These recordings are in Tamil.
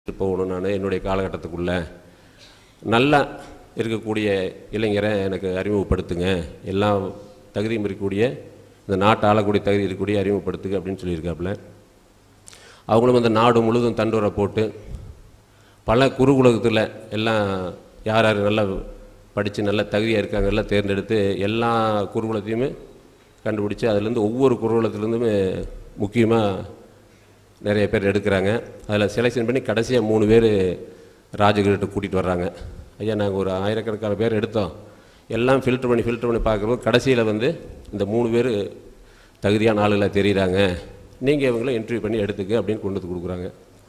போகணும் நான் என்னுடைய காலகட்டத்துக்குள்ள நல்லா இருக்கக்கூடிய இளைஞரை எனக்கு அறிமுகப்படுத்துங்க எல்லா தகுதியும் இருக்கக்கூடிய இந்த நாட்டை ஆளக்கூடிய தகுதி இருக்கக்கூடிய அறிமுகப்படுத்துங்க அப்படின்னு சொல்லியிருக்காப்புல அவங்களும் இந்த நாடு முழுதும் தண்டுரை போட்டு பல குருகுலகத்தில் எல்லாம் யார் யார் நல்லா படித்து நல்ல தகுதியாக இருக்காங்க எல்லாம் தேர்ந்தெடுத்து எல்லா குருகுலத்தையுமே கண்டுபிடிச்சி அதுலேருந்து ஒவ்வொரு குருகுலத்துலேருந்துமே முக்கியமாக நிறைய பேர் எடுக்கிறாங்க அதில் செலெக்ஷன் பண்ணி கடைசியாக மூணு பேர் ராஜகிரிட்ட கூட்டிகிட்டு வர்றாங்க ஐயா நாங்கள் ஒரு ஆயிரக்கணக்கான பேர் எடுத்தோம் எல்லாம் ஃபில்டர் பண்ணி ஃபில்டர் பண்ணி பார்க்குறப்போ கடைசியில் வந்து இந்த மூணு பேர் தகுதியான ஆளுகளாக தெரியுறாங்க நீங்கள் இவங்கள இன்டர்வியூ பண்ணி எடுத்துக்க அப்படின்னு கொண்டு வந்து கொடுக்குறாங்க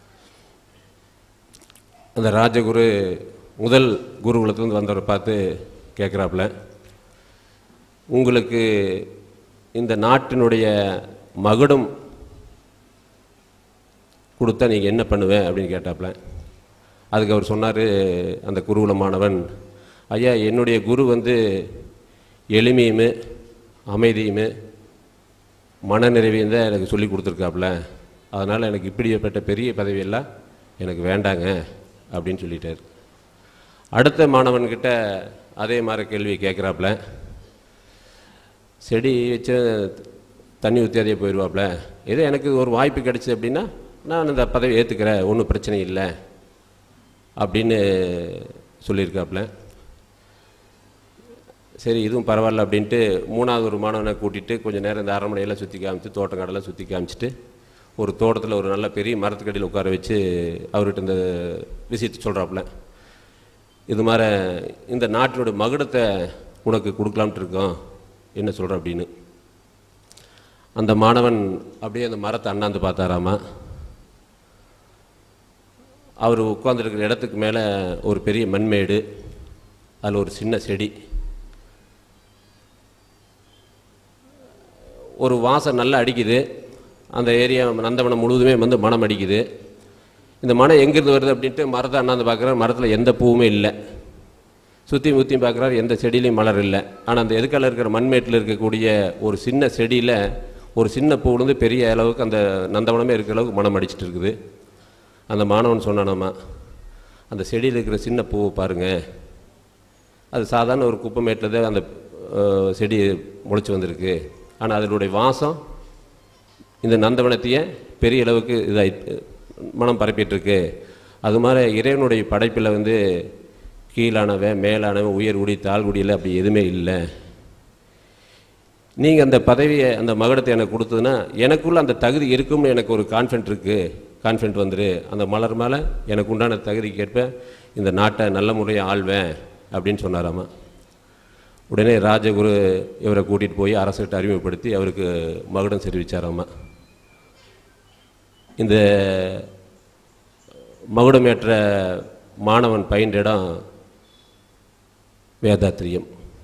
அந்த ராஜகுரு முதல் குருகுலத்துலேருந்து வந்தவரை பார்த்து கேட்குறாப்புல உங்களுக்கு இந்த நாட்டினுடைய மகுடம் கொடுத்தா நீங்கள் என்ன பண்ணுவேன் அப்படின்னு கேட்டாப்புல அதுக்கு அவர் சொன்னார் அந்த குருகுல மாணவன் ஐயா என்னுடைய குரு வந்து எளிமையுமே அமைதியுமே மனநிறைவையும் தான் எனக்கு சொல்லி கொடுத்துருக்காப்புல அதனால் எனக்கு இப்படிப்பட்ட பெரிய பதவியெல்லாம் எனக்கு வேண்டாங்க அப்படின்னு சொல்லிட்டார் அடுத்த மாணவன்கிட்ட அதே மாதிரி கேள்வி கேட்குறாப்புல செடி வச்சு தண்ணி ஊற்றி போயிடுவாப்புல ஏதோ எனக்கு ஒரு வாய்ப்பு கிடைச்சு அப்படின்னா நான் இந்த பதவி ஏற்றுக்கிறேன் ஒன்றும் பிரச்சனை இல்லை அப்படின்னு சொல்லியிருக்காப்புல சரி இதுவும் பரவாயில்ல அப்படின்ட்டு மூணாவது ஒரு மாணவனை கூட்டிகிட்டு கொஞ்சம் நேரம் இந்த அரண்மனையெல்லாம் சுற்றி காமிச்சு தோட்டங்காடெல்லாம் சுற்றி காமிச்சிட்டு ஒரு தோட்டத்தில் ஒரு நல்ல பெரிய மரத்துக்கடியில் உட்கார வச்சு அவர்கிட்ட இந்த விஷயத்தை சொல்கிறாப்புல இது மாதிரி இந்த நாட்டினுடைய மகுடத்தை உனக்கு கொடுக்கலாம்ட்டு இருக்கோம் என்ன சொல்கிற அப்படின்னு அந்த மாணவன் அப்படியே அந்த மரத்தை அண்ணாந்து பார்த்தாராமா அவர் உட்காந்துருக்கிற இடத்துக்கு மேலே ஒரு பெரிய மண்மேடு அதில் ஒரு சின்ன செடி ஒரு வாசம் நல்லா அடிக்குது அந்த ஏரியா நந்தவனம் முழுவதுமே வந்து மனம் அடிக்குது இந்த மனம் எங்கேருந்து வருது அப்படின்ட்டு மரத்தை அண்ணாந்து பார்க்குறாரு மரத்தில் எந்த பூவுமே இல்லை சுற்றி முற்றியும் பார்க்குறாரு எந்த செடியிலையும் மலர் இல்லை ஆனால் அந்த எதுக்கால இருக்கிற மண்மேட்டில் இருக்கக்கூடிய ஒரு சின்ன செடியில் ஒரு சின்ன பூவிலேருந்து பெரிய அளவுக்கு அந்த நந்தவனமே இருக்கிற அளவுக்கு மனம் அடிச்சிட்டு இருக்குது அந்த மாணவன் சொன்னானாமா அந்த செடியில் இருக்கிற சின்ன பூவை பாருங்கள் அது சாதாரண ஒரு குப்பைமேட்டில் தான் அந்த அஹ், செடி முளைச்சி வந்திருக்கு ஆனால் அதனுடைய வாசம் இந்த நந்தவனத்தையே பெரிய அளவுக்கு இதாகி மனம் பரப்பிட்டுருக்கு அது மாதிரி இறைவனுடைய படைப்பில் வந்து கீழானவன் மேலானவன் உயர் குடி தாழ்குடியில் அப்படி எதுவுமே இல்லை நீங்கள் அந்த பதவியை அந்த மகுடத்தை எனக்கு கொடுத்ததுன்னா எனக்குள்ள அந்த தகுதி இருக்கும்னு எனக்கு ஒரு கான்ஃபிடென்ட் இருக்குது கான்ஃபிடென்ட் வந்துரு அந்த மலர் மேலே எனக்கு உண்டான தகுதிக்கு ஏற்ப இந்த நாட்டை நல்ல முறையாக ஆள்வேன் அப்படின்னு சொன்னாராமா உடனே ராஜகுரு இவரை கூட்டிகிட்டு போய் அரசுகிட்ட அறிமுகப்படுத்தி அவருக்கு மகுடம் தெரிவிச்சாராமா இந்த மகுடமேற்ற மாணவன் பயின்ற இடம் வேதாத்திரியம்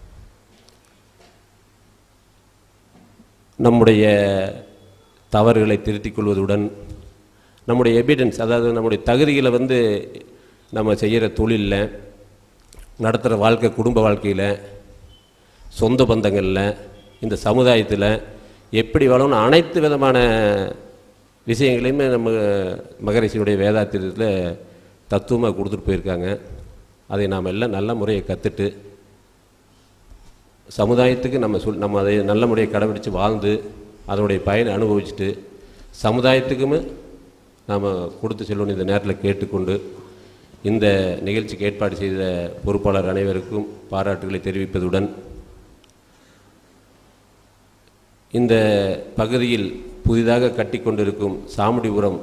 நம்முடைய தவறுகளை திருத்திக் கொள்வதுடன் நம்முடைய எவிடன்ஸ் அதாவது நம்முடைய தகுதிகளை வந்து நம்ம செய்கிற தொழிலில் நடத்துகிற வாழ்க்கை குடும்ப வாழ்க்கையில் சொந்த பந்தங்களில் இந்த சமுதாயத்தில் எப்படி வாழணும்னு அனைத்து விதமான விஷயங்களையுமே நம்ம மகரிஷியுடைய வேதாத்திரத்தில் தத்துவமாக கொடுத்துட்டு போயிருக்காங்க அதை நாம் எல்லாம் நல்ல முறையை கற்றுட்டு சமுதாயத்துக்கு நம்ம சொல் நம்ம அதை நல்ல முறையை கடைபிடிச்சு வாழ்ந்து அதனுடைய பயனை அனுபவிச்சுட்டு சமுதாயத்துக்குமே நாம் கொடுத்து செல்லணும் இந்த நேரத்தில் கேட்டுக்கொண்டு இந்த நிகழ்ச்சிக்கு ஏற்பாடு செய்த பொறுப்பாளர் அனைவருக்கும் பாராட்டுகளை தெரிவிப்பதுடன் இந்த பகுதியில் புதிதாக கட்டிக்கொண்டிருக்கும் சாமுடிபுரம்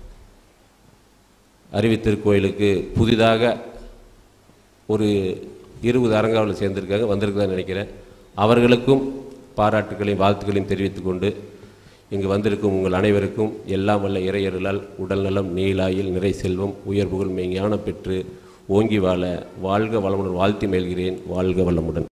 அறிவித்திருக்கோயிலுக்கு புதிதாக ஒரு இருபது அரங்காவல் சேர்ந்திருக்காங்க வந்திருக்குதான் நினைக்கிறேன் அவர்களுக்கும் பாராட்டுகளையும் வாழ்த்துக்களையும் தெரிவித்துக் கொண்டு இங்கு வந்திருக்கும் உங்கள் அனைவருக்கும் எல்லாம் வல்ல இறையருளால் உடல்நலம் நீலாயில் நிறை செல்வம் உயர் புகழ் மெய்ஞானம் பெற்று ஓங்கி வாழ வாழ்க வளமுடன் வாழ்த்தி மேல்கிறேன் வாழ்க வளமுடன்